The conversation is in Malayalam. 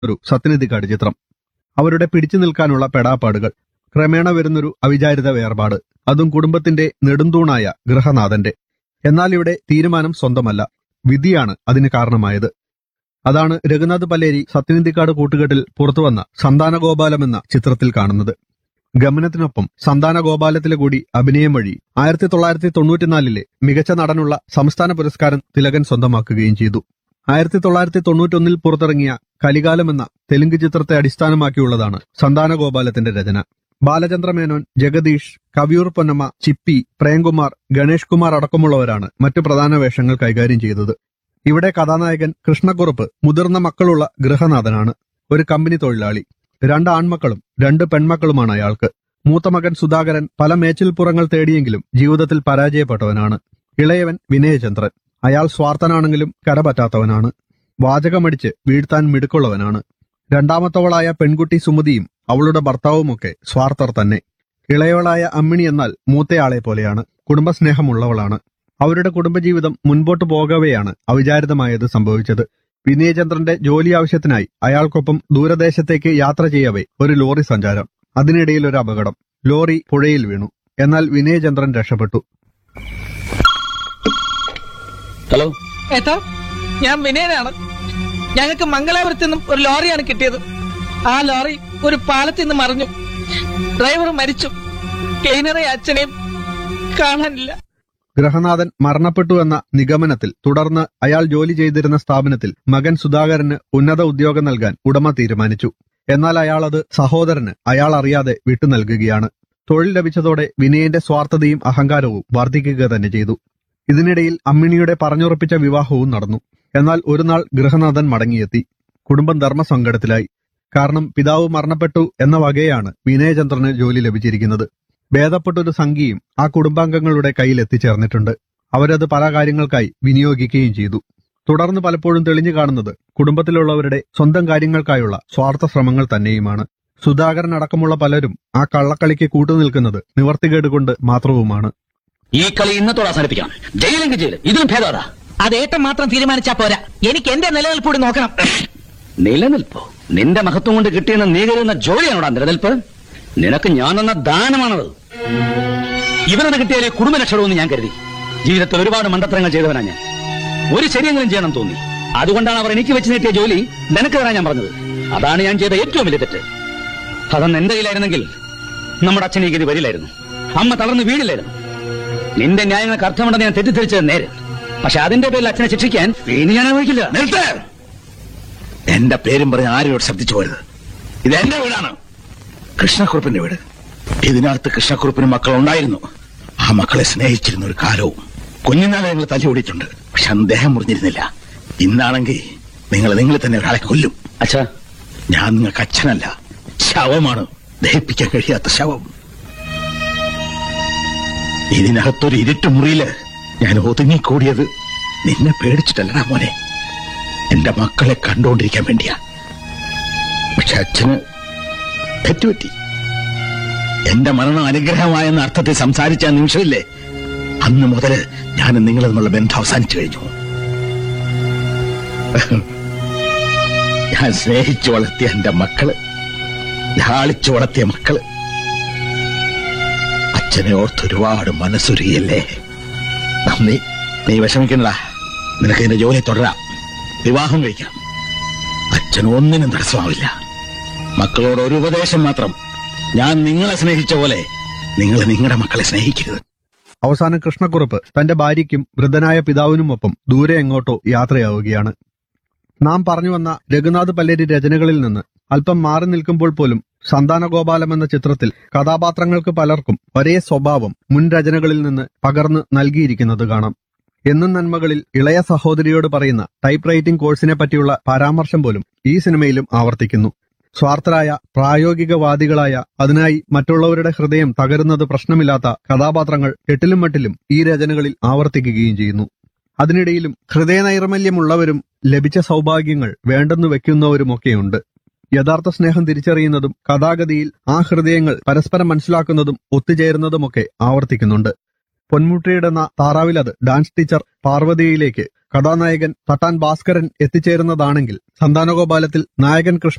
ഒരു സത്യനിധിക്കാട് ചിത്രം അവരുടെ പിടിച്ചു നിൽക്കാനുള്ള പെടാപ്പാടുകൾ ക്രമേണ വരുന്നൊരു അവിചാരിത വേർപാട് അതും കുടുംബത്തിന്റെ നെടുന്തൂണായ ഗൃഹനാഥന്റെ എന്നാൽ ഇവിടെ തീരുമാനം സ്വന്തമല്ല വിധിയാണ് അതിന് കാരണമായത് അതാണ് രഘുനാഥ് പല്ലേരി സത്യനിധിക്കാട് കൂട്ടുകെട്ടിൽ പുറത്തുവന്ന സന്താനഗോപാലം എന്ന ചിത്രത്തിൽ കാണുന്നത് ഗമനത്തിനൊപ്പം സന്താനഗോപാലത്തിലെ കൂടി അഭിനയം വഴി ആയിരത്തി തൊള്ളായിരത്തി തൊണ്ണൂറ്റിനാലിലെ മികച്ച നടനുള്ള സംസ്ഥാന പുരസ്കാരം തിലകൻ സ്വന്തമാക്കുകയും ചെയ്തു ആയിരത്തി തൊള്ളായിരത്തി തൊണ്ണൂറ്റൊന്നിൽ പുറത്തിറങ്ങിയ കലികാലം എന്ന തെലുങ്ക് ചിത്രത്തെ അടിസ്ഥാനമാക്കിയുള്ളതാണ് സന്താനഗോപാലത്തിന്റെ രചന ബാലചന്ദ്ര മേനോൻ ജഗദീഷ് കവിയൂർ പൊന്നമ്മ ചിപ്പി പ്രേംകുമാർ ഗണേഷ് കുമാർ അടക്കമുള്ളവരാണ് മറ്റു പ്രധാന വേഷങ്ങൾ കൈകാര്യം ചെയ്തത് ഇവിടെ കഥാനായകൻ കൃഷ്ണക്കുറുപ്പ് മുതിർന്ന മക്കളുള്ള ഗൃഹനാഥനാണ് ഒരു കമ്പനി തൊഴിലാളി രണ്ട് ആൺമക്കളും രണ്ട് പെൺമക്കളുമാണ് അയാൾക്ക് മൂത്ത മകൻ സുധാകരൻ പല മേച്ചിൽപ്പുറങ്ങൾ തേടിയെങ്കിലും ജീവിതത്തിൽ പരാജയപ്പെട്ടവനാണ് ഇളയവൻ വിനയചന്ദ്രൻ അയാൾ സ്വാർത്ഥനാണെങ്കിലും കരപറ്റാത്തവനാണ് വാചകമടിച്ച് വീഴ്ത്താൻ മിടുക്കുള്ളവനാണ് രണ്ടാമത്തവളായ പെൺകുട്ടി സുമതിയും അവളുടെ ഭർത്താവുമൊക്കെ സ്വാർത്ഥർ തന്നെ ഇളയവളായ അമ്മിണി എന്നാൽ മൂത്തയാളെ പോലെയാണ് കുടുംബസ്നേഹമുള്ളവളാണ് അവരുടെ കുടുംബജീവിതം മുൻപോട്ട് പോകവെയാണ് അവിചാരിതമായത് സംഭവിച്ചത് വിനയചന്ദ്രന്റെ ജോലി ആവശ്യത്തിനായി അയാൾക്കൊപ്പം ദൂരദേശത്തേക്ക് യാത്ര ചെയ്യവേ ഒരു ലോറി സഞ്ചാരം അതിനിടയിൽ ഒരു അപകടം ലോറി പുഴയിൽ വീണു എന്നാൽ വിനയചന്ദ്രൻ രക്ഷപ്പെട്ടു ഹലോ ഏട്ടാ ഞാൻ വിനയനാണ് ഞങ്ങൾക്ക് മംഗലാപുരത്ത് നിന്നും ഒരു ലോറിയാണ് കിട്ടിയത് ആ ലോറി ഒരു പാലത്തിൽ നിന്ന് മറിഞ്ഞു ഡ്രൈവർ മരിച്ചു ക്ലീനറെ അച്ഛനെയും കാണാനില്ല ഗൃഹനാഥൻ മരണപ്പെട്ടു എന്ന നിഗമനത്തിൽ തുടർന്ന് അയാൾ ജോലി ചെയ്തിരുന്ന സ്ഥാപനത്തിൽ മകൻ സുധാകരന് ഉന്നത ഉദ്യോഗം നൽകാൻ ഉടമ തീരുമാനിച്ചു എന്നാൽ അയാൾ അത് സഹോദരന് അയാൾ അറിയാതെ വിട്ടു നൽകുകയാണ് തൊഴിൽ ലഭിച്ചതോടെ വിനയന്റെ സ്വാർത്ഥതയും അഹങ്കാരവും വർദ്ധിക്കുക തന്നെ ചെയ്തു ഇതിനിടയിൽ അമ്മിണിയുടെ പറഞ്ഞുറപ്പിച്ച വിവാഹവും നടന്നു എന്നാൽ ഒരു നാൾ ഗൃഹനാഥൻ മടങ്ങിയെത്തി കുടുംബം ധർമ്മസങ്കടത്തിലായി കാരണം പിതാവ് മരണപ്പെട്ടു എന്ന വകയാണ് വിനയചന്ദ്രന് ജോലി ലഭിച്ചിരിക്കുന്നത് ഭേദപ്പെട്ടൊരു സംഖ്യയും ആ കുടുംബാംഗങ്ങളുടെ കയ്യിൽ എത്തിച്ചേർന്നിട്ടുണ്ട് അവരത് പല കാര്യങ്ങൾക്കായി വിനിയോഗിക്കുകയും ചെയ്തു തുടർന്ന് പലപ്പോഴും തെളിഞ്ഞു കാണുന്നത് കുടുംബത്തിലുള്ളവരുടെ സ്വന്തം കാര്യങ്ങൾക്കായുള്ള സ്വാർത്ഥ ശ്രമങ്ങൾ തന്നെയുമാണ് സുധാകരൻ അടക്കമുള്ള പലരും ആ കള്ളക്കളിക്ക് കൂട്ടുനിൽക്കുന്നത് നിവർത്തികേട് കൊണ്ട് മാത്രവുമാണ് ഈ കളി ഇന്നത്തോടെ അവസാനിപ്പിക്കണം ജയിലെങ്കിൽ ജയിൽ ഇതിനും ഭേദമാ അത് ഏട്ടൻ മാത്രം തീരുമാനിച്ചാ പോരാ എനിക്ക് എന്റെ നിലനിൽപ്പ് കൂടി നോക്കണം നിലനിൽപ്പോ നിന്റെ മഹത്വം കൊണ്ട് കിട്ടിയെന്ന് നീ കരുതുന്ന ജോലിയാണോടാ നിലനിൽപ്പ് നിനക്ക് ഞാൻ തന്ന ദാനമാണത് ഇവനത് കിട്ടിയാലേ കുടുംബ രക്ഷണമെന്ന് ഞാൻ കരുതി ജീവിതത്തിൽ ഒരുപാട് മണ്ടത്തരങ്ങൾ ചെയ്തവനാ ഞാൻ ഒരു ശരിയെങ്കിലും ചെയ്യണം തോന്നി അതുകൊണ്ടാണ് അവർ എനിക്ക് വെച്ച് നീട്ടിയ ജോലി നിനക്ക് തരാൻ ഞാൻ പറഞ്ഞത് അതാണ് ഞാൻ ചെയ്ത ഏറ്റവും വലിയ തെറ്റ് അതൊന്ന് എന്റെ കയ്യിലായിരുന്നെങ്കിൽ നമ്മുടെ അച്ഛൻ ഈ ഗതി വരില്ലായിരുന്നു അമ്മ തളർന്ന് വീടില്ലായിരുന്നു നിന്റെ ന്യായങ്ങൾക്ക് അർത്ഥമുണ്ടെന്ന് ഞാൻ തെറ്റിദ്ധരിച്ചത് നേരെ പക്ഷെ അതിന്റെ പേരിൽ അച്ഛനെ ശിക്ഷിക്കാൻ ഇനി ഞാൻ അനുഭവിക്കില്ല നിർത്ത് എന്റെ പേരും പറഞ്ഞ് ആരോട് ശബ്ദിച്ചു പോരുത് ഇത് എന്റെ വീടാണ് കൃഷ്ണക്കുറുപ്പിന്റെ വീട് ഇതിനകത്ത് കൃഷ്ണക്കുറുപ്പിന് മക്കൾ ഉണ്ടായിരുന്നു ആ മക്കളെ സ്നേഹിച്ചിരുന്ന ഒരു കാലവും കുഞ്ഞുനാളെ ഞങ്ങൾ തല്ലി ഓടിയിട്ടുണ്ട് പക്ഷെ അന്ന് ദേഹം മുറിഞ്ഞിരുന്നില്ല ഇന്നാണെങ്കിൽ നിങ്ങൾ നിങ്ങൾ തന്നെ ഒരാളെ കൊല്ലും അച്ഛാ ഞാൻ നിങ്ങൾക്ക് അച്ഛനല്ല ശവമാണ് ദഹിപ്പിക്കാൻ കഴിയാത്ത ശവം ഇതിനകത്തൊരു ഇരുട്ട് മുറിയില് ഞാൻ ഒതുങ്ങിക്കൂടിയത് നിന്നെ പേടിച്ചിട്ടല്ലടാ മോനെ എന്റെ മക്കളെ കണ്ടുകൊണ്ടിരിക്കാൻ വേണ്ടിയാ പക്ഷെ അച്ഛന് തെറ്റുപറ്റി എന്റെ മരണം അനുഗ്രഹമായെന്ന അർത്ഥത്തിൽ സംസാരിച്ച ആ നിമിഷമില്ലേ അന്ന് മുതല് ഞാൻ നിങ്ങൾ തമ്മിലുള്ള ബന്ധം അവസാനിച്ചു കഴിഞ്ഞു ഞാൻ സ്നേഹിച്ചു വളർത്തിയ എന്റെ മക്കള് ലാളിച്ചു വളർത്തിയ മക്കള് അച്ഛനെ ഓർത്ത് ഒരുപാട് മനസ്സുരുകയല്ലേ നന്ദി നീ വിഷമിക്കണ്ടടാ നിനക്ക് നിന്റെ ജോലി തുടരാം വിവാഹം കഴിക്കാം അച്ഛൻ ഒന്നിനും തടസ്സമാവില്ല മക്കളോട് ഒരു ഉപദേശം മാത്രം ഞാൻ നിങ്ങളെ സ്നേഹിച്ച പോലെ നിങ്ങൾ നിങ്ങളുടെ മക്കളെ സ്നേഹിക്കരുത് അവസാനം കൃഷ്ണക്കുറുപ്പ് തന്റെ ഭാര്യയ്ക്കും വൃദ്ധനായ പിതാവിനുമൊപ്പം ദൂരെ എങ്ങോട്ടോ യാത്രയാവുകയാണ് നാം പറഞ്ഞു വന്ന രഘുനാഥ് പല്ലേരി രചനകളിൽ നിന്ന് അല്പം മാറി നിൽക്കുമ്പോൾ പോലും സന്താനഗോപാലം എന്ന ചിത്രത്തിൽ കഥാപാത്രങ്ങൾക്ക് പലർക്കും ഒരേ സ്വഭാവം മുൻ രചനകളിൽ നിന്ന് പകർന്ന് നൽകിയിരിക്കുന്നത് കാണാം എന്നും നന്മകളിൽ ഇളയ സഹോദരിയോട് പറയുന്ന ടൈപ്പ് റൈറ്റിംഗ് കോഴ്സിനെ പറ്റിയുള്ള പരാമർശം പോലും ഈ സിനിമയിലും ആവർത്തിക്കുന്നു സ്വാർത്ഥരായ പ്രായോഗികവാദികളായ അതിനായി മറ്റുള്ളവരുടെ ഹൃദയം തകരുന്നത് പ്രശ്നമില്ലാത്ത കഥാപാത്രങ്ങൾ എട്ടിലും മട്ടിലും ഈ രചനകളിൽ ആവർത്തിക്കുകയും ചെയ്യുന്നു അതിനിടയിലും ഹൃദയനൈർമല്യമുള്ളവരും ലഭിച്ച സൗഭാഗ്യങ്ങൾ വേണ്ടെന്ന് വെക്കുന്നവരുമൊക്കെയുണ്ട് യഥാർത്ഥ സ്നേഹം തിരിച്ചറിയുന്നതും കഥാഗതിയിൽ ആ ഹൃദയങ്ങൾ പരസ്പരം മനസ്സിലാക്കുന്നതും ഒത്തുചേരുന്നതുമൊക്കെ ആവർത്തിക്കുന്നുണ്ട് പൊന്മുട്ടിയിടുന്ന താറാവിലത് ഡാൻസ് ടീച്ചർ പാർവതിയിലേക്ക് കഥാനായകൻ തട്ടാൻ ഭാസ്കരൻ എത്തിച്ചേരുന്നതാണെങ്കിൽ സന്താനഗോപാലത്തിൽ നായകൻ കൃഷ്ണ